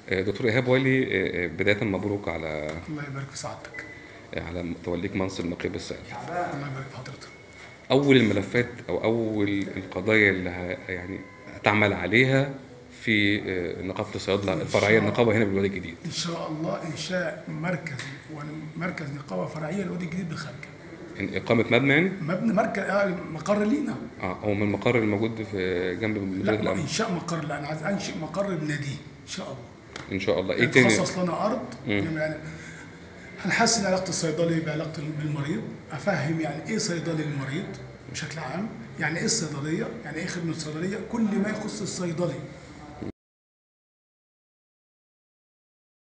آه، دكتور ايهاب والي آه، آه، بدايه مبروك على الله يبارك في سعادتك على توليك منصب نقيب الصيد الله يبارك في حضرتك اول الملفات او اول القضايا اللي ه- يعني هتعمل عليها في آه، نقابه الصيادله الفرعيه النقابه هنا بالوادي الجديد ان شاء الله انشاء مركز مركز نقابه فرعيه الوادي الجديد بالخارج يعني اقامه مبنى يعني مبنى مركز آه، مقر لينا اه هو من المقر الموجود في جنب مديريه لا الامن انشاء مقر لا انا عايز انشئ مقر بناديه ان شاء الله ان شاء الله ايه تاني يتخصص لنا ارض يعني هنحسن علاقه الصيدلي بعلاقه بالمريض افهم يعني ايه صيدلي للمريض بشكل عام يعني ايه الصيدليه يعني ايه خدمه الصيدليه كل ما يخص الصيدلي